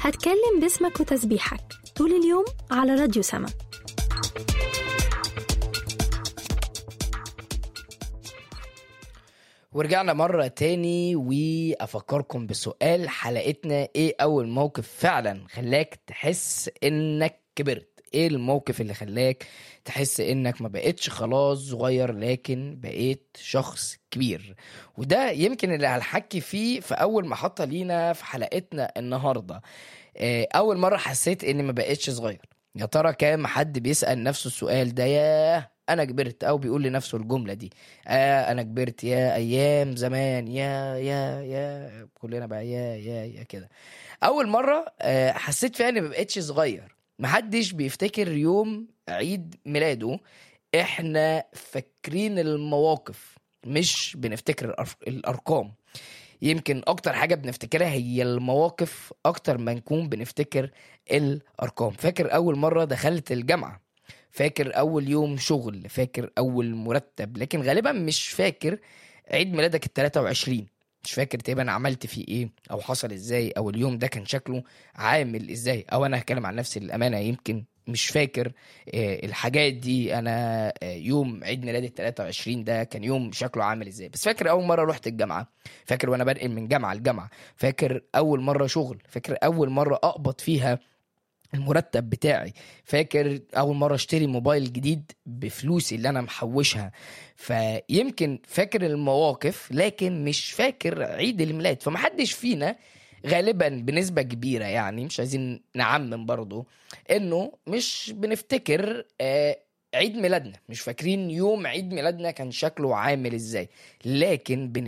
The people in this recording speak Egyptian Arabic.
هتكلم باسمك وتسبيحك طول اليوم على راديو سما ورجعنا مرة تاني وأفكركم بسؤال حلقتنا إيه أول موقف فعلا خلاك تحس إنك كبرت إيه الموقف اللي خلاك تحس إنك ما بقتش خلاص صغير لكن بقيت شخص كبير وده يمكن اللي هنحكي فيه في أول محطة لينا في حلقتنا النهاردة آه، أول مرة حسيت إني ما بقتش صغير يا ترى كام حد بيسأل نفسه السؤال ده ياه انا كبرت او بيقول لنفسه الجمله دي آه انا كبرت يا ايام زمان يا يا يا كلنا بقى يا يا يا كده اول مره آه حسيت فيها اني ما بقتش صغير محدش بيفتكر يوم عيد ميلاده احنا فاكرين المواقف مش بنفتكر الأر- الارقام يمكن اكتر حاجه بنفتكرها هي المواقف اكتر ما نكون بنفتكر الارقام فاكر اول مره دخلت الجامعه فاكر اول يوم شغل فاكر اول مرتب لكن غالبا مش فاكر عيد ميلادك ال 23 مش فاكر تقريبا عملت فيه ايه او حصل ازاي او اليوم ده كان شكله عامل ازاي او انا هتكلم عن نفسي للامانه يمكن مش فاكر آه، الحاجات دي انا آه، يوم عيد ميلادي ال 23 ده كان يوم شكله عامل ازاي بس فاكر اول مره رحت الجامعه فاكر وانا بنقل من جامعه لجامعه فاكر اول مره شغل فاكر اول مره اقبض فيها المرتب بتاعي فاكر اول مره اشتري موبايل جديد بفلوسي اللي انا محوشها فيمكن فاكر المواقف لكن مش فاكر عيد الميلاد فمحدش فينا غالبا بنسبة كبيرة يعني مش عايزين نعمم برضو انه مش بنفتكر آه، عيد ميلادنا مش فاكرين يوم عيد ميلادنا كان شكله عامل ازاي لكن بن